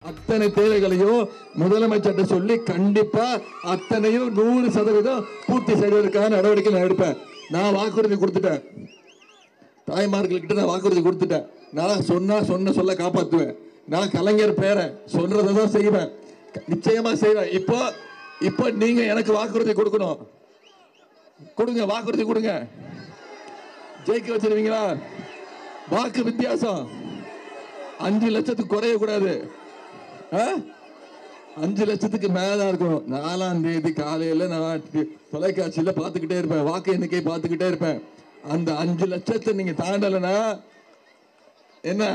அத்தனை தேவைகளையும் முதலமைச்சர்கிட்ட சொல்லி கண்டிப்பா அத்தனையும் நூறு சதவீதம் பூர்த்தி செய்வதற்கான நடவடிக்கை நான் எடுப்பேன் நான் வாக்குறுதி கொடுத்துட்டேன் தாய்மார்கள்கிட்ட நான் வாக்குறுதி கொடுத்துட்டேன் நான் சொன்னா சொன்ன சொல்ல காப்பாத்துவேன் நான் கலைஞர் பேரன் சொல்றதை தான் செய்வேன் நிச்சயமா செய்வேன் இப்போ இப்போ நீங்க எனக்கு வாக்குறுதி கொடுக்கணும் கொடுங்க வாக்குறுதி கொடுங்க ஜெயிக்க வச்சிருவீங்களா வாக்கு வித்தியாசம் அஞ்சு லட்சத்துக்கு குறைய கூடாது ஆ? அஞ்சு லட்சத்துக்கு மேல இருக்கணும் நாலாம் தேதி காலையில நான் டி- தொலைக்காட்சியில பார்த்துக்கிட்டே இருப்பேன் வாக்கு எண்ணிக்கை பார்த்துக்கிட்டே இருப்பேன் அந்த அஞ்சு லட்சத்தை நீங்க தாண்டலைன்னா என்ன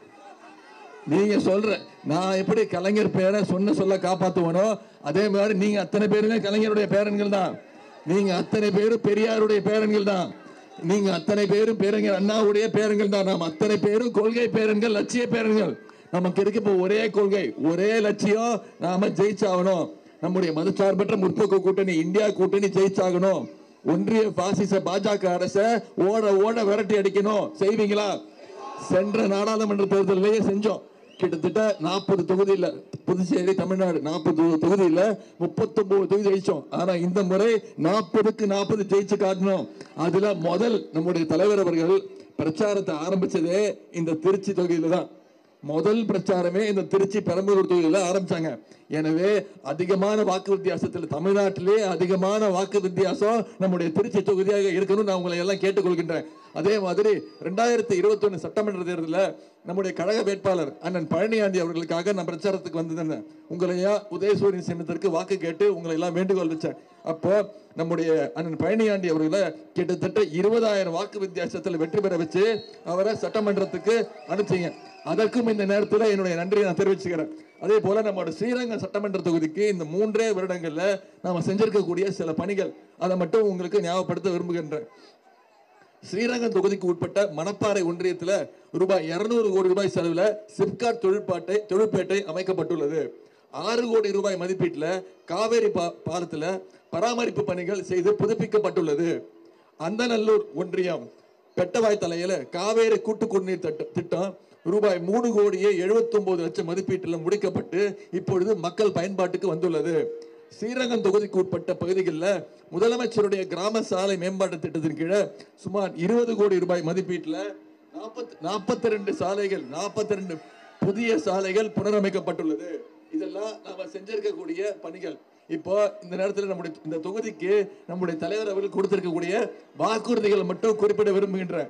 நீங்க சொல்ற நான் எப்படி கலைஞர் பேரை சொன்ன சொல்ல காப்பாத்துவனோ அதே மாதிரி நீங்க அத்தனை பேருமே கலைஞருடைய பேரன்கள் தான் நீங்க அத்தனை பேரும் பெரியாருடைய பேரன்கள் தான் நீங்க அத்தனை பேரும் பேரங்கள் அண்ணாவுடைய பேரன்கள் தான் நாம் அத்தனை பேரும் கொள்கை பேரன்கள் லட்சிய பேரன்கள் நமக்கு இருக்க இப்போ ஒரே கொள்கை ஒரே லட்சியம் நாம ஜெயிச்சாகணும் நம்முடைய மதச்சார்பற்ற முற்போக்கு கூட்டணி இந்தியா கூட்டணி ஜெயிச்சாகணும் ஒன்றிய பாசிச பாஜக அரச ஓட ஓட விரட்டி அடிக்கணும் செய்வீங்களா சென்ற நாடாளுமன்ற தேர்தலிலேயே செஞ்சோம் கிட்டத்தட்ட நாற்பது தொகுதியில் புதுச்சேரி தமிழ்நாடு நாற்பது தொகுதியில் முப்பத்தொன்பது தொகுதி ஜெயிச்சோம் ஆனா இந்த முறை நாற்பதுக்கு நாற்பது ஜெயிச்சு காட்டணும் அதுல முதல் நம்முடைய தலைவர் அவர்கள் பிரச்சாரத்தை ஆரம்பிச்சதே இந்த திருச்சி தொகுதியில தான் முதல் பிரச்சாரமே இந்த திருச்சி பெரம்பலூர் தொகுதியில ஆரம்பிச்சாங்க எனவே அதிகமான வாக்கு வித்தியாசத்தில் தமிழ்நாட்டிலே அதிகமான வாக்கு வித்தியாசம் நம்முடைய திருச்சி தொகுதியாக இருக்கணும் நான் உங்களை எல்லாம் கேட்டுக்கொள்கின்றேன் அதே மாதிரி ரெண்டாயிரத்தி இருபத்தொன்னு சட்டமன்ற தேர்தலில் நம்முடைய கழக வேட்பாளர் அண்ணன் பழனியாண்டி அவர்களுக்காக நான் பிரச்சாரத்துக்கு வந்திருந்தேன் உங்களையா உதயசூரியன் சின்னத்திற்கு வாக்கு கேட்டு உங்களை எல்லாம் வேண்டுகோள் வச்சேன் அப்போ நம்முடைய அண்ணன் பழனியாண்டி அவர்களை கிட்டத்தட்ட இருபதாயிரம் வாக்கு வித்தியாசத்தில் வெற்றி பெற வச்சு அவரை சட்டமன்றத்துக்கு அனுப்பிச்சீங்க அதற்கும் இந்த நேரத்தில் என்னுடைய நன்றியை நான் தெரிவிச்சுக்கிறேன் அதே போல நம்மளோட ஸ்ரீரங்கம் சட்டமன்ற தொகுதிக்கு இந்த மூன்றே வருடங்கள்ல நாம செஞ்சிருக்கக்கூடிய சில பணிகள் அதை மட்டும் உங்களுக்கு ஞாபகப்படுத்த விரும்புகின்றேன் ஸ்ரீரங்கம் தொகுதிக்கு உட்பட்ட மணப்பாறை ஒன்றியத்துல ரூபாய் 200 கோடி ரூபாய் செலவுல சிப்காட் தொழிற்பாட்டை தொழிற்பேட்டை அமைக்கப்பட்டுள்ளது ஆறு கோடி ரூபாய் மதிப்பீட்டுல காவேரி பா பாலத்துல பராமரிப்பு பணிகள் செய்து புதுப்பிக்கப்பட்டுள்ளது அந்தநல்லூர் ஒன்றியம் பெட்டவாய் தலையில காவேரி கூட்டு குடிநீர் திட்ட- திட்டம் ரூபாய் மூணு கோடியே 79 லட்சம் மதிப்பீட்டில் முடிக்கப்பட்டு இப்பொழுது மக்கள் பயன்பாட்டுக்கு வந்துள்ளது ஸ்ரீரங்கம் தொகுதிக்கு உட்பட்ட பகுதிகளில் முதலமைச்சருடைய கிராம சாலை மேம்பாட்டு திட்டத்தின் கீழே சுமார் இருபது கோடி ரூபாய் மதிப்பீட்டில் நாற்பத்தி நாற்பத்தி ரெண்டு சாலைகள் நாற்பத்தி ரெண்டு புதிய சாலைகள் புனரமைக்கப்பட்டுள்ளது இதெல்லாம் நாம செஞ்சிருக்கக்கூடிய பணிகள் இப்போ இந்த நேரத்தில் நம்முடைய இந்த தொகுதிக்கு நம்முடைய தலைவர் அவர்கள் கொடுத்திருக்கக்கூடிய வாக்குறுதிகளை மட்டும் குறிப்பிட விரும்புகின்றேன்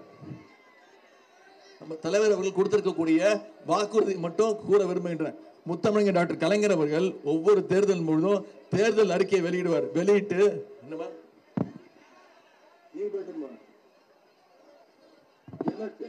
நம்ம தலைவர் அவர்கள் கொடுத்திருக்கக்கூடிய வாக்குறுதி மட்டும் கூற விரும்புகின்றேன் முத்தமிழங்க டாக்டர் கலைஞர் அவர்கள் ஒவ்வொரு தேர்தல் முழுதும் தேர்தல் அறிக்கையை வெளியிடுவார் வெளியிட்டு என்னமா நீங்க பேசணுமா? என்னாச்சு?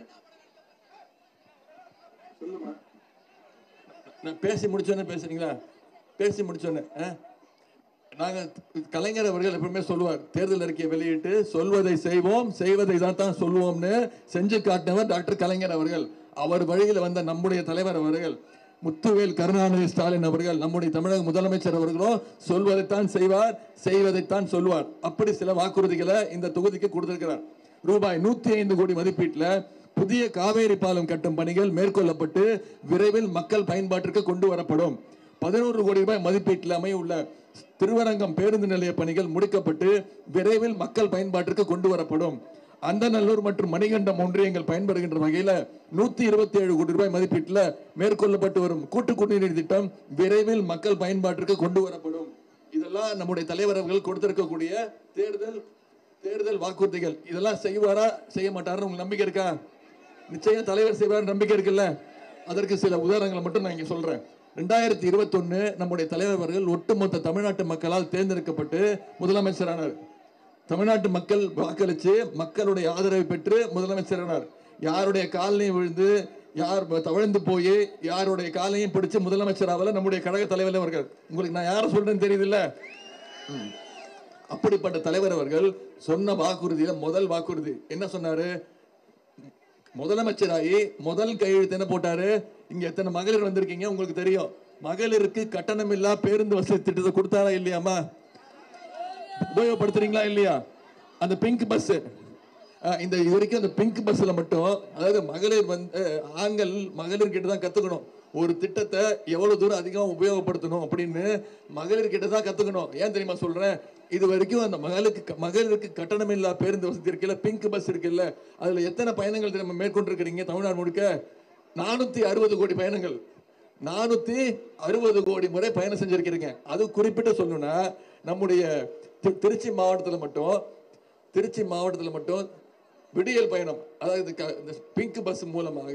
சொல்லுமா நான் பேசி முடிச்சோன்னே பேசுறீங்களா பேசி முடிச்சோன்னே ஆ? நாங்க கலைஞர் அவர்கள் எப்பவுமே சொல்லுவார் தேர்தல் அறிக்கையை வெளியிட்டு சொல்வதை செய்வோம் செய்வதை தான் தான் சொல்லுவோம்னு செஞ்சு காட்டினவர் டாக்டர் கலைஞர் அவர்கள் அவர் வழியில் வந்த நம்முடைய தலைவர் அவர்கள் முத்துவேல் கருணாநிதி ஸ்டாலின் அவர்கள் நம்முடைய தமிழக முதலமைச்சர் அவர்களும் சொல்வதைத்தான் செய்வார் செய்வதைத்தான் சொல்வார் அப்படி சில வாக்குறுதிகளை இந்த தொகுதிக்கு கொடுத்திருக்கிறார் ரூபாய் நூத்தி ஐந்து கோடி மதிப்பீட்டில் புதிய காவேரி பாலம் கட்டும் பணிகள் மேற்கொள்ளப்பட்டு விரைவில் மக்கள் பயன்பாட்டிற்கு கொண்டு வரப்படும் பதினோரு கோடி ரூபாய் மதிப்பீட்டில் அமையுள்ள திருவரங்கம் பேருந்து நிலைய பணிகள் முடிக்கப்பட்டு விரைவில் மக்கள் பயன்பாட்டிற்கு கொண்டு வரப்படும் அந்தநல்லூர் மற்றும் மணிகண்டம் ஒன்றியங்கள் பயன்படுகின்ற வகையில நூத்தி இருபத்தி ஏழு கோடி ரூபாய் மதிப்பீட்டில் மேற்கொள்ளப்பட்டு வரும் கூட்டு குடிநீர் திட்டம் விரைவில் மக்கள் பயன்பாட்டிற்கு கொண்டு வரப்படும் இதெல்லாம் நம்முடைய தலைவர் அவர்கள் கொடுத்திருக்கக்கூடிய தேர்தல் தேர்தல் வாக்குறுதிகள் இதெல்லாம் செய்வாரா செய்ய மாட்டாருன்னு உங்களுக்கு நம்பிக்கை இருக்கா நிச்சயம் தலைவர் செய்வார் நம்பிக்கை இருக்குல்ல அதற்கு சில உதாரணங்களை மட்டும் நான் இங்க சொல்றேன் ரெண்டாயிரத்தி இருபத்தொன்னு நம்முடைய தலைவர் அவர்கள் ஒட்டுமொத்த தமிழ்நாட்டு மக்களால் தேர்ந்தெடுக்கப்பட்டு முதலமைச்சரானார் தமிழ்நாட்டு மக்கள் வாக்களிச்சு மக்களுடைய ஆதரவை பெற்று முதலமைச்சரானார் யாருடைய காலனையும் விழுந்து யார் தவழ்ந்து போய் யாருடைய காலையும் பிடிச்சு முதலமைச்சராகல நம்முடைய கழக தலைவர் அவர்கள் உங்களுக்கு நான் யாரை சொல்றேன்னு தெரியுதுல்ல அப்படிப்பட்ட தலைவர் அவர்கள் சொன்ன வாக்குறுதியில முதல் வாக்குறுதி என்ன சொன்னாரு முதலமைச்சராகி முதல் கையெழுத்து என்ன போட்டாரு இங்க எத்தனை மகளிர் வந்திருக்கீங்க உங்களுக்கு தெரியும் மகளிருக்கு கட்டணமில்லா பேருந்து வசதி திட்டத்தை கொடுத்தாரா இல்லையாமா உபயோகப்படுத்துறீங்களா இல்லையா அந்த பிங்க் பஸ் இந்த இது வரைக்கும் அந்த பிங்க் பஸ்ல மட்டும் அதாவது மகளிர் வந்து ஆண்கள் மகளிர் கிட்ட தான் கத்துக்கணும் ஒரு திட்டத்தை எவ்வளவு தூரம் அதிகம் உபயோகப்படுத்தணும் அப்படின்னு மகளிர் கிட்ட தான் கத்துக்கணும் ஏன் தெரியுமா சொல்றேன் இது வரைக்கும் அந்த மகளுக்கு மகளிருக்கு கட்டணமில்லா பேருந்து வசதி இருக்குல்ல பிங்க் பஸ் இருக்குல்ல அதுல எத்தனை பயணங்கள் தெரியுமா மேற்கொண்டிருக்கிறீங்க தமிழ்நாடு முழுக்க நானூத்தி அறுபது கோடி பயணங்கள் நானூத்தி அறுபது கோடி முறை பயணம் செஞ்சிருக்கிறீங்க அது குறிப்பிட்டு சொல்லணும்னா நம்முடைய தி- திருச்சி மாவட்டத்தில் மட்டும் திருச்சி மாவட்டத்தில் மட்டும் விடியல் பயணம் அதாவது க- இந்த பிங்க் பஸ் மூலமாக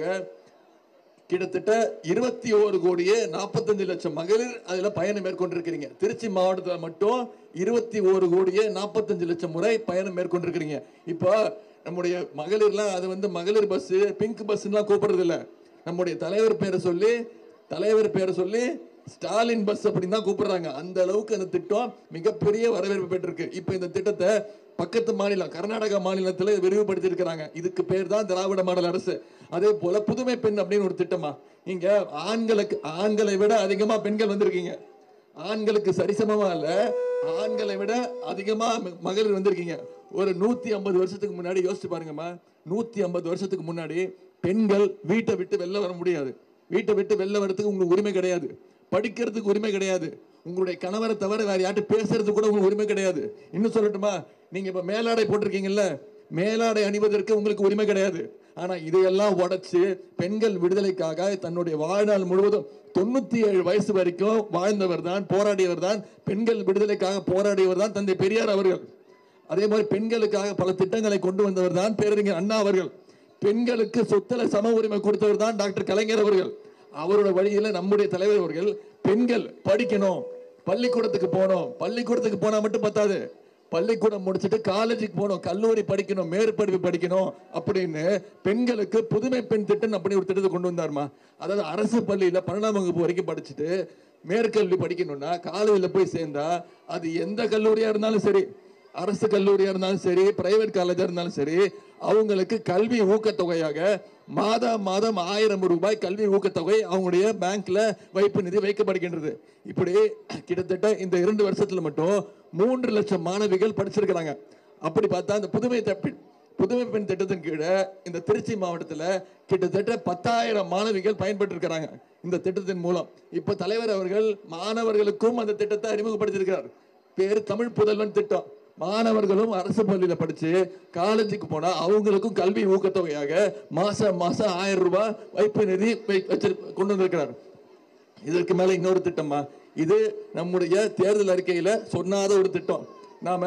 கிட்டத்தட்ட இருபத்தி ஓரு கோடியே நாற்பத்தஞ்சு லட்சம் மகளிர் அதுல பயணம் மேற்கொண்டிருக்கிறீங்க திருச்சி மாவட்டத்துல மட்டும் இருபத்தி ஓரு கோடியே நாற்பத்தஞ்சு லட்சம் முறை பயணம் மேற்கொண்டிருக்கிறீங்க இப்போ நம்முடைய மகளிர்லாம் அது வந்து மகளிர் பஸ் பிங்க் பஸ்லாம் கூப்பிடுறது இல்ல நம்முடைய தலைவர் பேரை சொல்லி தலைவர் பேரை சொல்லி ஸ்டாலின் பஸ் அப்படின்னு தான் கூப்பிடுறாங்க அந்த அளவுக்கு அந்த திட்டம் மிகப்பெரிய வரவேற்பு பெற்றிருக்கு இப்போ இந்த திட்டத்தை பக்கத்து மாநிலம் கர்நாடகா மாநிலத்தில் விரிவுபடுத்தி இருக்கிறாங்க இதுக்கு பேர் தான் திராவிட மாடல் அரசு அதே போல புதுமை பெண் அப்படின்னு ஒரு திட்டமா இங்க ஆண்களுக்கு ஆண்களை விட அதிகமா பெண்கள் வந்திருக்கீங்க ஆண்களுக்கு சரிசமமா இல்ல ஆண்களை விட அதிகமா ம- மகளிர் வந்திருக்கீங்க ஒரு நூத்தி ஐம்பது வருஷத்துக்கு முன்னாடி யோசிச்சு பாருங்கம்மா நூத்தி ஐம்பது வருஷத்துக்கு முன்னாடி பெண்கள் வீட்டை விட்டு வெளில வர முடியாது வீட்டை விட்டு வெளில வரதுக்கு உங்களுக்கு உரிமை கிடையாது படிக்கிறதுக்கு உரிமை கிடையாது உங்களுடைய கணவரை தவிர வேற யார்கிட்ட பேசுறதுக்கு கூட உங்களுக்கு உரிமை கிடையாது இன்னும் சொல்லட்டுமா நீங்க இப்ப மேலாடை போட்டிருக்கீங்கல்ல மேலாடை அணிவதற்கு உங்களுக்கு உரிமை கிடையாது ஆனா இதையெல்லாம் உடைச்சு பெண்கள் விடுதலைக்காக தன்னுடைய வாழ்நாள் முழுவதும் தொண்ணூத்தி ஏழு வயசு வரைக்கும் வாழ்ந்தவர் தான் போராடியவர் தான் பெண்கள் விடுதலைக்காக போராடியவர் தான் தந்தை பெரியார் அவர்கள் அதே மாதிரி பெண்களுக்காக பல திட்டங்களை கொண்டு வந்தவர் தான் பேரறிஞர் அண்ணா அவர்கள் பெண்களுக்கு சொத்துல சம உரிமை கொடுத்தவர் தான் டாக்டர் கலைஞர் அவர்கள் அவரோட வழியில நம்முடைய தலைவர் அவர்கள் பெண்கள் படிக்கணும் பள்ளிக்கூடத்துக்கு போகணும் பள்ளிக்கூடத்துக்கு போனா மட்டும் பத்தாது பள்ளிக்கூடம் முடிச்சுட்டு காலேஜுக்கு போகணும் கல்லூரி படிக்கணும் மேற்படிப்பு படிக்கணும் அப்படின்னு பெண்களுக்கு புதுமை பெண் திட்டம் அப்படி ஒரு திட்டத்தை கொண்டு வந்தாருமா அதாவது அரசு பள்ளியில பன்னெண்டாம் வகுப்பு வரைக்கும் படிச்சுட்டு மேற்கல்வி படிக்கணும்னா காலேஜில் போய் சேர்ந்தா அது எந்த கல்லூரியா இருந்தாலும் சரி அரசு கல்லூரியா இருந்தாலும் சரி பிரைவேட் காலேஜா இருந்தாலும் சரி அவங்களுக்கு கல்வி ஊக்கத்தொகையாக மாதம் மாதம் ஆயிரம் ரூபாய் கல்வி ஊக்கத்தொகை அவங்களுடைய பேங்க்ல வைப்பு நிதி வைக்கப்படுகின்றது இப்படி கிட்டத்தட்ட இந்த இரண்டு வருஷத்துல மட்டும் மூன்று லட்சம் மாணவிகள் படிச்சிருக்கிறாங்க அப்படி பார்த்தா இந்த புதுமை தப்பி புதுமை பெண் திட்டத்தின் கீழே இந்த திருச்சி மாவட்டத்துல கிட்டத்தட்ட பத்தாயிரம் மாணவிகள் பயன்பட்டு இருக்கிறாங்க இந்த திட்டத்தின் மூலம் இப்ப தலைவர் அவர்கள் மாணவர்களுக்கும் அந்த திட்டத்தை அறிமுகப்படுத்தியிருக்கிறார் பேரு தமிழ் புதல்வன் திட்டம் மாணவர்களும் அரசு பள்ளியில படிச்சு காலேஜுக்கு போனா அவங்களுக்கும் கல்வி ஊக்கத்தொகையாக மாசம் மாசம் ஆயிரம் ரூபாய் வைப்பு நிதி வை- வச்சிரு கொண்டு வந்திருக்கிறார் இதற்கு மேல இன்னொரு திட்டமா இது நம்முடைய தேர்தல் அறிக்கையில சொன்னாத ஒரு திட்டம் நாம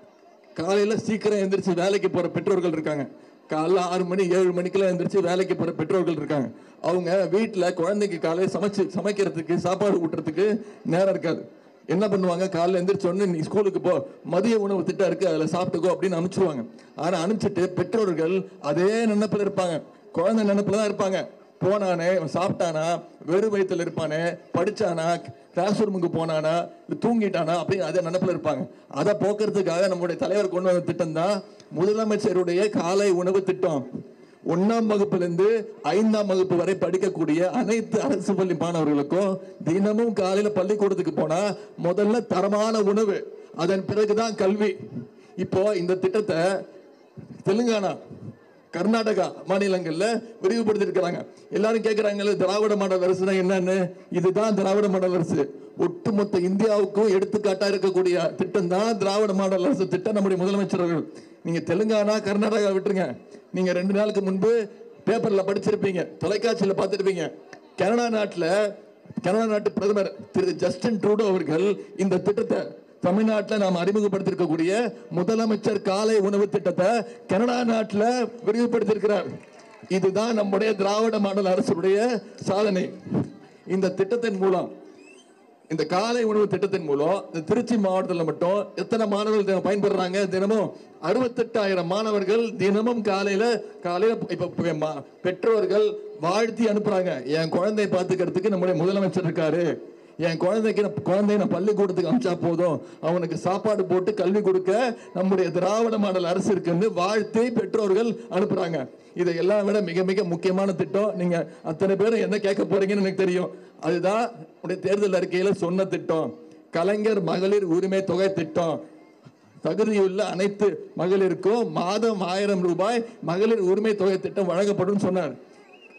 காலையில சீக்கிரம் எந்திரிச்சு வேலைக்கு போற பெற்றோர்கள் இருக்காங்க காலைல ஆறு மணி ஏழு மணிக்கெல்லாம் எந்திரிச்சு வேலைக்கு போற பெற்றோர்கள் இருக்காங்க அவங்க வீட்டுல குழந்தைக்கு காலையில சமைச்சு சமைக்கிறதுக்கு சாப்பாடு ஊட்டுறதுக்கு நேரம் இருக்காது என்ன பண்ணுவாங்க காலைல எந்திரிச்ச உடனே நீ ஸ்கூலுக்கு போ மதிய உணவு திட்டம் இருக்கு அதுல சாப்பிட்டுக்கோ அப்படின்னு அனுப்பிச்சிருவாங்க ஆனா அனுப்பிச்சிட்டு பெற்றோர்கள் அதே நினைப்புல இருப்பாங்க குழந்தை நினைப்புல தான் இருப்பாங்க போனானே அவன் சாப்பிட்டானா வெறும் வயித்துல இருப்பானே படிச்சானா கிளாஸ் ரூமுக்கு போனானா இல்ல தூங்கிட்டானா அப்படின்னு அதே நினைப்புல இருப்பாங்க அதை போக்குறதுக்காக நம்முடைய தலைவர் கொண்டு வந்த திட்டம் தான் முதலமைச்சருடைய காலை உணவு திட்டம் ஒன்னாம் வகுப்புல இருந்து ஐந்தாம் வகுப்பு வரை படிக்கக்கூடிய அனைத்து அரசு பள்ளி மாணவர்களுக்கும் தினமும் காலையில பள்ளிக்கூடத்துக்கு போனா முதல்ல தரமான உணவு அதன் பிறகுதான் கல்வி இப்போ இந்த திட்டத்தை தெலுங்கானா கர்நாடகா மாநிலங்கள்ல விரிவுபடுத்தி இருக்கிறாங்க எல்லாரும் கேக்குறாங்கல்ல திராவிட மாடல் அரசுனா என்னன்னு இதுதான் திராவிட மாடல் அரசு ஒட்டுமொத்த இந்தியாவுக்கும் எடுத்துக்காட்டா இருக்கக்கூடிய திட்டம் தான் திராவிட மாடல் அரசு திட்டம் நம்முடைய முதலமைச்சர் அவர்கள் நீங்க தெலுங்கானா கர்நாடகா விட்டுருங்க நீங்க ரெண்டு நாளுக்கு முன்பு பேப்பர்ல படிச்சிருப்பீங்க தொலைக்காட்சியில பார்த்திருப்பீங்க கனடா நாட்டுல கனடா நாட்டு பிரதமர் திரு ஜஸ்டின் ட்ரூடோ அவர்கள் இந்த திட்டத்தை தமிழ்நாட்டில் நாம் அறிமுகப்படுத்திருக்கக்கூடிய முதலமைச்சர் காலை உணவு திட்டத்தை கனடா நாட்டில் விரிவுபடுத்தியிருக்கிறார் இதுதான் நம்முடைய திராவிட மாடல் அரசுடைய சாதனை இந்த திட்டத்தின் மூலம் இந்த காலை உணவு திட்டத்தின் மூலம் இந்த திருச்சி மாவட்டத்தில் மட்டும் எத்தனை மாணவர்கள் தினம் பயன்படுறாங்க தினமும் அறுபத்தெட்டாயிரம் மாணவர்கள் தினமும் காலையில காலையில இப்ப இப்ப மா- பெற்றோர்கள் வாழ்த்தி அனுப்புறாங்க என் குழந்தையை பார்த்துக்கிறதுக்கு நம்முடைய முதலமைச்சர் இருக்காரு என் குழந்தைக்கு நான் குழந்தைய நான் பள்ளிக்கூடத்துக்கு அனுப்பிச்சா போதும் அவனுக்கு சாப்பாடு போட்டு கல்வி கொடுக்க நம்முடைய திராவிட மாடல் அரசு இருக்குன்னு வாழ்த்தி பெற்றோர்கள் அனுப்புறாங்க இதை எல்லாம் விட மிக மிக முக்கியமான திட்டம் நீங்க அத்தனை பேரும் என்ன கேட்க போறீங்கன்னு எனக்கு தெரியும் அதுதான் உடைய தேர்தல் அறிக்கையில சொன்ன திட்டம் கலைஞர் மகளிர் உரிமை தொகை திட்டம் தகுதியுள்ள அனைத்து மகளிருக்கும் மாதம் ஆயிரம் ரூபாய் மகளிர் உரிமை தொகை திட்டம் வழங்கப்படும் சொன்னார்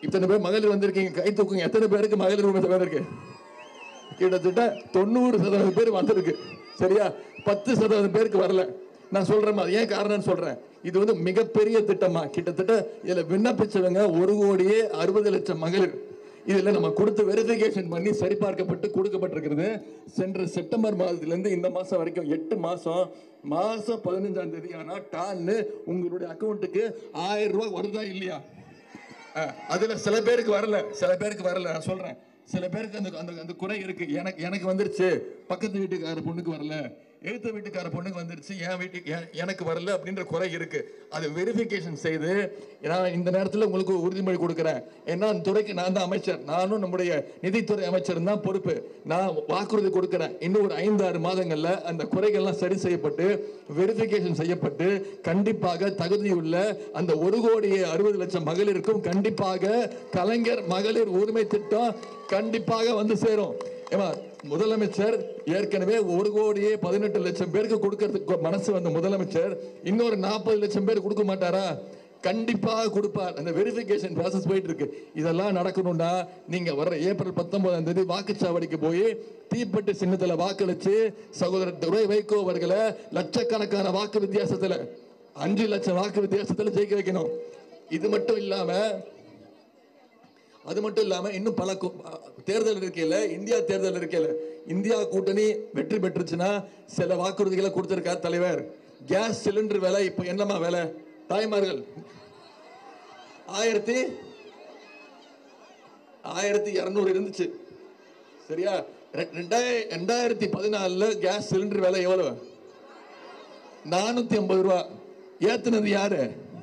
இத்தனை பேர் மகளிர் வந்திருக்கீங்க கை தூக்குங்க எத்தனை பேருக்கு மகளிர் உரிமை தொகை இருக்கு கிட்டத்தட்ட தொண்ணூறு சதவீதம் பேர் வந்திருக்கு சரியா பத்து சதவீதம் பேருக்கு வரல நான் சொல்றேன் அது ஏன் காரணம்னு சொல்றேன் இது வந்து மிகப்பெரிய திட்டமா கிட்டத்தட்ட இதுல விண்ணப்பிச்சவங்க ஒரு கோடியே அறுபது லட்சம் மகளிர் இதுல நம்ம கொடுத்து வெரிஃபிகேஷன் பண்ணி சரிபார்க்கப்பட்டு கொடுக்கப்பட்டிருக்கிறது சென்ற செப்டம்பர் மாதத்திலிருந்து இந்த மாசம் வரைக்கும் எட்டு மாசம் மாசம் பதினஞ்சாம் தேதி ஆனா டான்னு உங்களுடைய அக்கௌண்ட்டுக்கு ஆயிரம் ரூபாய் வருதா இல்லையா அஹ், அதுல சில பேருக்கு வரல சில பேருக்கு வரல நான் சொல்றேன் சில பேருக்கு அந்த அந்த அந்த குறை இருக்கு எனக்கு எனக்கு வந்துருச்சு பக்கத்து வீட்டுக்கார பொண்ணுக்கு வரல எழுத்த வீட்டுக்கார பொண்ணுக்கு வந்துருச்சு என் வீட்டுக்கு எ- எனக்கு வரல அப்படின்ற குறை இருக்கு அது வெரிஃபிகேஷன் செய்து நான் இந்த நேரத்தில் உங்களுக்கு உறுதிமொழி கொடுக்குறேன் ஏன்னா அந்த துறைக்கு நான் தான் அமைச்சர் நானும் நம்முடைய நிதித்துறை அமைச்சர் தான் பொறுப்பு நான் வாக்குறுதி கொடுக்குறேன் இன்னும் ஒரு ஐந்து ஆறு மாதங்கள்ல அந்த குறைகள்லாம் சரி செய்யப்பட்டு வெரிஃபிகேஷன் செய்யப்பட்டு கண்டிப்பாக தகுதியுள்ள அந்த ஒரு கோடியே அறுபது லட்சம் மகளிருக்கும் கண்டிப்பாக கலைஞர் மகளிர் உரிமை திட்டம் கண்டிப்பாக வந்து சேரும் ஏமா முதலமைச்சர் ஏற்கனவே ஒரு கோடியே பதினெட்டு லட்சம் பேருக்கு கொடுக்கறதுக்கு மனசு வந்த முதலமைச்சர் இன்னொரு நாற்பது லட்சம் பேர் கொடுக்க மாட்டாரா கண்டிப்பாக கொடுப்பார் அந்த வெரிஃபிகேஷன் ப்ராசஸ் போயிட்டு இருக்கு இதெல்லாம் நடக்கணும்னா நீங்க வர்ற ஏப்ரல் பத்தொன்பதாம் தேதி வாக்குச்சாவடிக்கு போய் தீப்பெட்டி சின்னத்துல வாக்களிச்சு சகோதரர் துரை வைகோ அவர்களை லட்சக்கணக்கான வாக்கு வித்தியாசத்துல அஞ்சு லட்சம் வாக்கு வித்தியாசத்துல ஜெயிக்க வைக்கணும் இது மட்டும் இல்லாம அது மட்டும் இல்லாம இன்னும் பல கு- தேர்தல் இருக்கையில இந்தியா தேர்தல் இருக்கையில இந்தியா கூட்டணி வெற்றி பெற்றுச்சுன்னா சில வாக்குறுதிகளை கொடுத்திருக்கார் தலைவர் கேஸ் சிலிண்டர் விலை இப்ப என்னமா விலை தாய்மார்கள் ஆயிரத்தி ஆயிரத்தி இருநூறு இருந்துச்சு சரியா ரெ- ரெண்டாய- ரெண்டாயிரத்தி பதினாலுல கேஸ் சிலிண்டர் விலை எவ்வளவு நானூத்தி ஐம்பது ரூபா ஏத்துனது யாரு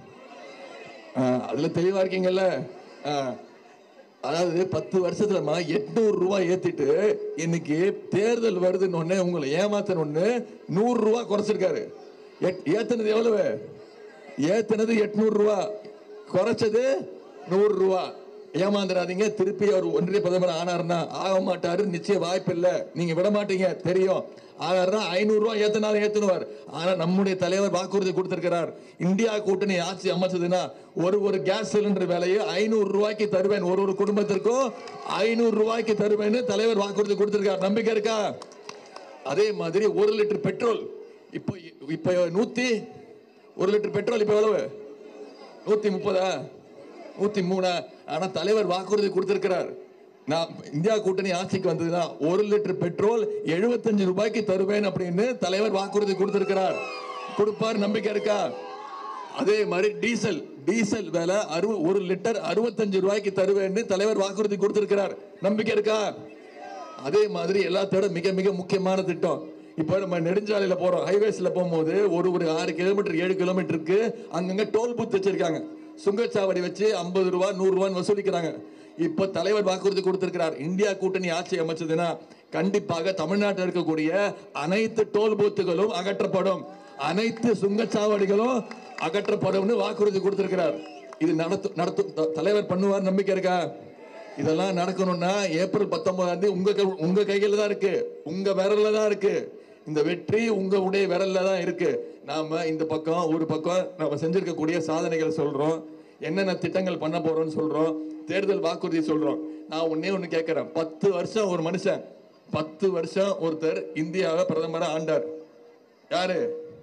ஆ, அதுல தெளிவா இருக்கீங்கல்ல ஆ. அதாவது பத்து வருஷத்துலமா எட்நூறு ரூபாய் ஏத்திட்டு இன்னைக்கு தேர்தல் வருதுன்னு உடனே உங்களை ஏமாத்தணும்னு நூறு ரூபாய் குறைச்சிருக்காரு எட்- ஏத்துனது எவ்வளவு ஏத்துனது எட்நூறு ரூபாய் குறைச்சது நூறு ரூபாய் ஏமாந்துடாதீங்க திருப்பி அவர் ஒன்றிய பிரதமர் ஆனாருன்னா ஆக மாட்டாரு நிச்சயம் வாய்ப்பு இல்ல நீங்க விட மாட்டீங்க தெரியும் ஆனாருன்னா ஐநூறு ரூபாய் ஏத்தினாலும் ஏத்துனுவார் ஆனா நம்முடைய தலைவர் வாக்குறுதி கொடுத்திருக்கிறார் இந்தியா கூட்டணி ஆட்சி அமைச்சதுன்னா ஒரு ஒரு கேஸ் சிலிண்டர் விலையை ஐநூறு ரூபாய்க்கு தருவேன் ஒரு ஒரு குடும்பத்திற்கும் ஐநூறு ரூபாய்க்கு தருவேன்னு தலைவர் வாக்குறுதி கொடுத்திருக்கார் நம்பிக்கை இருக்கா அதே மாதிரி ஒரு லிட்டர் பெட்ரோல் இப்போ இப்போ நூத்தி ஒரு லிட்டர் பெட்ரோல் இப்போ எவ்வளவு நூத்தி முப்பதா நூத்தி மூணா ஆனா தலைவர் வாக்குறுதி கொடுத்திருக்கிறார் நான் இந்தியா கூட்டணி ஆட்சிக்கு வந்ததுன்னா ஒரு லிட்டர் பெட்ரோல் 75 ரூபாய்க்கு தருவேன் அப்படின்னு தலைவர் வாக்குறுதி கொடுத்திருக்கிறார் கொடுப்பார் நம்பிக்கை இருக்கா அதே மாதிரி டீசல் டீசல் விலை அறுபது ஒரு லிட்டர் அறுபத்தஞ்சு ரூபாய்க்கு தருவேன்னு தலைவர் வாக்குறுதி கொடுத்திருக்கிறார் நம்பிக்கை இருக்கா அதே மாதிரி எல்லாத்தோட மிக மிக முக்கியமான திட்டம் இப்போ நம்ம நெடுஞ்சாலையில போறோம் ஹைவேஸ்ல போகும்போது ஒரு ஒரு ஆறு கிலோமீட்டர் ஏழு கிலோமீட்டருக்கு அங்கங்க டோல் பூத் வச்சிருக்காங்க சுங்கச்சாவடி வச்சு ஐம்பது ரூபா நூறு ரூபான்னு வசூலிக்கிறாங்க இப்போ தலைவர் வாக்குறுதி கொடுத்திருக்கிறார் இந்தியா கூட்டணி ஆட்சி அமைச்சதுன்னா கண்டிப்பாக தமிழ்நாட்டில் இருக்கக்கூடிய அனைத்து டோல் பூத்துகளும் அகற்றப்படும் அனைத்து சுங்கச்சாவடிகளும் அகற்றப்படும்னு வாக்குறுதி கொடுத்திருக்கிறார் இது நடத்தும் நடத்தும் த- தலைவர் பண்ணுவார் நம்பிக்கை இருக்கா இதெல்லாம் நடக்கணும்னா ஏப்ரல் பத்தொன்பதாம் தேதி உங்க கை- உங்க கையில தான் இருக்கு உங்க விரல்ல தான் இருக்கு இந்த வெற்றி உங்க உடைய விரல்ல தான் இருக்கு நாம இந்த பக்கம் ஒரு பக்கம் நம்ம செஞ்சிருக்கக்கூடிய சாதனைகளை சொல்றோம் என்னென்ன திட்டங்கள் பண்ண போறோம்னு சொல்றோம் தேர்தல் வாக்குறுதி சொல்றோம் நான் ஒன்னே ஒண்ணு கேட்கிறேன் பத்து வருஷம் ஒரு மனுஷன் பத்து வருஷம் ஒருத்தர் இந்தியாவை பிரதமரா ஆண்டார் யாரு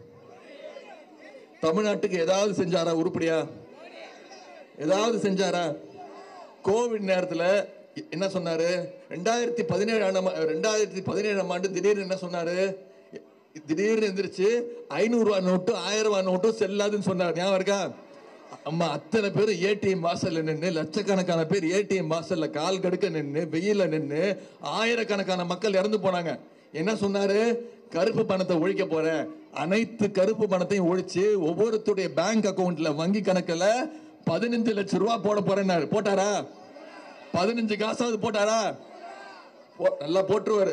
தமிழ்நாட்டுக்கு ஏதாவது செஞ்சாரா உருப்படியா ஏதாவது செஞ்சாரா கோவிட் நேரத்துல என்ன சொன்னாரு ரெண்டாயிரத்தி பதினேழாம் ஆ- ரெண்டாயிரத்தி பதினேழாம் ஆண்டு திடீர்னு என்ன சொன்னாரு திடீர்னு எந்திரிச்சு ஐநூறு ரூபாய் நோட்டு ஆயிரம் ரூபாய் நோட்டும் செல்லாதுன்னு சொன்னார் ஞாபகம் இருக்கா அம்மா அத்தனை பேர் ஏடிஎம் வாசல்ல நின்று லட்சக்கணக்கான பேர் ஏடிஎம் வாசல்ல கால் கடுக்க நின்று வெயில நின்று ஆயிரக்கணக்கான மக்கள் இறந்து போனாங்க என்ன சொன்னாரு கருப்பு பணத்தை ஒழிக்க போறேன் அனைத்து கருப்பு பணத்தையும் ஒழிச்சு ஒவ்வொருத்தருடைய பேங்க் அக்கவுண்ட்ல வங்கி கணக்குல பதினஞ்சு லட்சம் ரூபாய் போட போறேன்னாரு போட்டாரா பதினஞ்சு காசாவது போட்டாரா போ- நல்லா போட்டுருவாரு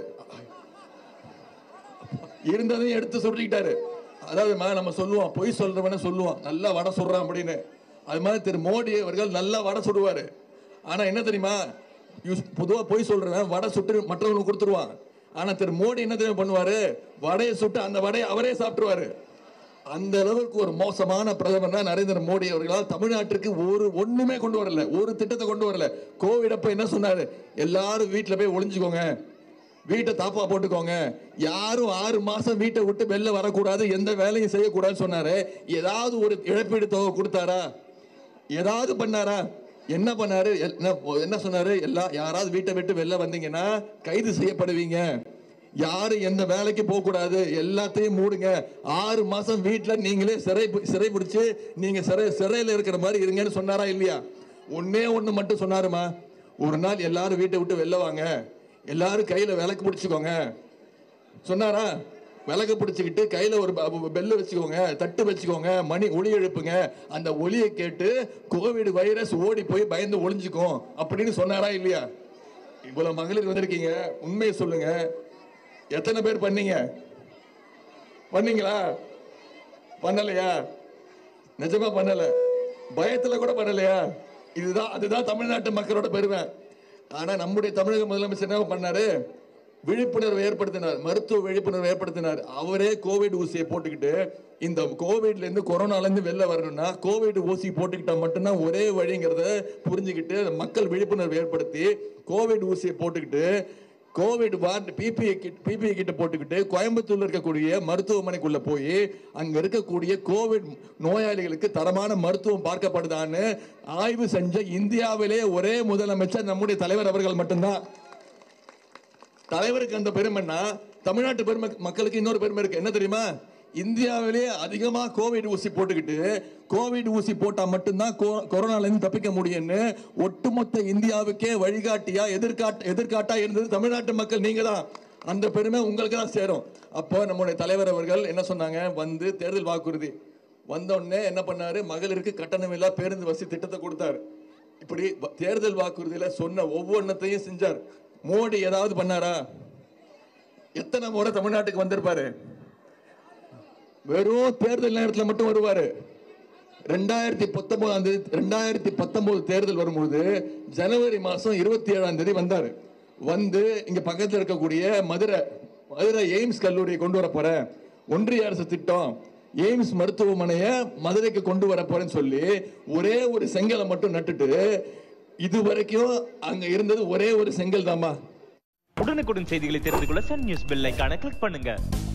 இருந்ததையும் எடுத்து சொல்லிக்கிட்டாரு அதாவது மா- நம்ம சொல்லுவோம் பொய் சொல்றவன சொல்லுவோம் நல்லா வடை சுடுறான் அப்படின்னு அது மாதிரி திரு மோடி அவர்கள் நல்லா வடை சுடுவாரு ஆனா என்ன தெரியுமா யூஸ்- பொதுவா பொய் சொல்றவன் வடை சுட்டு மற்றவங்களுக்கு கொடுத்துருவான் ஆனா திரு மோடி என்ன தெரியுமா பண்ணுவாரு வடையை சுட்டு அந்த வடையை அவரே சாப்பிட்டுருவாரு அந்த அளவுக்கு ஒரு மோசமான பிரதமர் தான் நரேந்திர மோடி அவர்களால் தமிழ்நாட்டிற்கு ஒரு ஒண்ணுமே கொண்டு வரல ஒரு திட்டத்தை கொண்டு வரல கோவிட் அப்ப என்ன சொன்னாரு எல்லாரும் வீட்டுல போய் ஒளிஞ்சுக்கோங்க வீட்டை தாப்பா போட்டுக்கோங்க யாரும் ஆறு மாசம் வீட்டை விட்டு வெளில வரக்கூடாது எந்த வேலையும் செய்யக்கூடாதுன்னு சொன்னாரு ஏதாவது ஒரு இழப்பீடு தொகை கொடுத்தாரா ஏதாவது பண்ணாரா என்ன பண்ணாரு என்ன என்ன சொன்னாரு எல்லா யாராவது வீட்டை விட்டு வெளில வந்தீங்கன்னா கைது செய்யப்படுவீங்க யாரும் எந்த வேலைக்கு போக கூடாது எல்லாத்தையும் மூடுங்க ஆறு மாசம் வீட்டுல நீங்களே சிறை பி- சிறை பிடிச்சு நீங்க சிறை சிறையில இருக்கிற மாதிரி இருங்கன்னு சொன்னாரா இல்லையா ஒன்னே ஒண்ணு மட்டும் சொன்னாருமா ஒரு நாள் எல்லாரும் வீட்டை விட்டு வெளில வாங்க எல்லாரும் கையில விளக்கு பிடிச்சுக்கோங்க சொன்னாரா விளக்கு பிடிச்சுக்கிட்டு கையில ஒரு ப- பெல்லு வச்சுக்கோங்க தட்டு வச்சுக்கோங்க மணி ஒளி எழுப்புங்க அந்த ஒலியை கேட்டு கோவிட் வைரஸ் ஓடி போய் பயந்து ஒளிஞ்சுக்கும் அப்படின்னு சொன்னாரா இல்லையா இவ்வளவு மகளிர் வந்திருக்கீங்க உண்மையை சொல்லுங்க எத்தனை பேர் பண்ணீங்க பண்ணீங்களா பண்ணலையா நிஜமா பண்ணல பயத்துல கூட பண்ணலையா இதுதான் அதுதான் தமிழ்நாட்டு மக்களோட பெருமை ஆனா நம்முடைய தமிழக முதலமைச்சர் என்ன பண்ணாரு விழிப்புணர்வு ஏற்படுத்தினார் மருத்துவ விழிப்புணர்வு ஏற்படுத்தினார் அவரே கோவிட் ஊசியை போட்டுக்கிட்டு இந்த கோவிட்ல இருந்து கொரோனால இருந்து வெளில வரணும்னா கோவிட் ஊசி போட்டுக்கிட்டா மட்டும்தான் ஒரே வழிங்கிறத புரிஞ்சுக்கிட்டு மக்கள் விழிப்புணர்வு ஏற்படுத்தி கோவிட் ஊசியை போட்டுக்கிட்டு Covid ward PPE kit PPE கிட்ட போட்டுக்கிட்டு கோயம்புத்தூர்ல இருக்கக்கூடிய மருத்துவமனைக்குள்ள போய் அங்க இருக்கக்கூடிய கோவிட் நோயாளிகளுக்கு தரமான மருத்துவம் பார்க்கப்படுதான்னு ஆய்வு செஞ்ச இந்தியாவிலே ஒரே முதலமைச்சர் நம்முடைய தலைவர் அவர்கள் மட்டும்தான் தலைவருக்கு அந்த பெருமைன்னா தமிழ்நாட்டு பெருமை மக்களுக்கு இன்னொரு பெருமை இருக்கு என்ன தெரியுமா இந்தியாவிலே அதிகமா கோவிட் ஊசி போட்டுக்கிட்டு கோவிட் ஊசி போட்டா மட்டும்தான் கொ- கொரோனால இருந்து தப்பிக்க முடியும்னு ஒட்டுமொத்த இந்தியாவுக்கே வழிகாட்டியா எதிர்காட்ட எதிர்காட்டா இருந்தது தமிழ்நாட்டு மக்கள் நீங்க தான் அந்த பெருமை உங்களுக்கு தான் சேரும் அப்போ நம்முடைய தலைவர் அவர்கள் என்ன சொன்னாங்க வந்து தேர்தல் வாக்குறுதி வந்த உடனே என்ன பண்ணாரு மகளிருக்கு கட்டணமில்லா பேருந்து வசதி திட்டத்தை கொடுத்தாரு இப்படி வ- தேர்தல் வாக்குறுதியில சொன்ன ஒவ்வொன்றத்தையும் செஞ்சார் மோடி ஏதாவது பண்ணாரா எத்தனை முறை தமிழ்நாட்டுக்கு வந்திருப்பாரு வெறும் தேர்தல் நேரத்தில் மட்டும் வருவாரு ரெண்டாயிரத்தி பத்தொன்பதாம் தேதி ரெண்டாயிரத்தி பத்தொன்பது தேர்தல் வரும்போது ஜனவரி மாசம் இருபத்தி ஏழாம் தேதி வந்தாரு வந்து இங்க பக்கத்துல இருக்கக்கூடிய மதுரை மதுரை எய்ம்ஸ் கல்லூரியை கொண்டு வர போறேன் ஒன்றிய அரசு திட்டம் எய்ம்ஸ் மருத்துவமனையை மதுரைக்கு கொண்டு வர போறேன்னு சொல்லி ஒரே ஒரு செங்கலை மட்டும் நட்டுட்டு இது வரைக்கும் அங்க இருந்தது ஒரே ஒரு செங்கல் தாம்மா உடனுக்குடன் செய்திகளை தெரிந்து கொள்ள சன் நியூஸ் பெல் ஐகானை கிளிக் பண்ணுங்க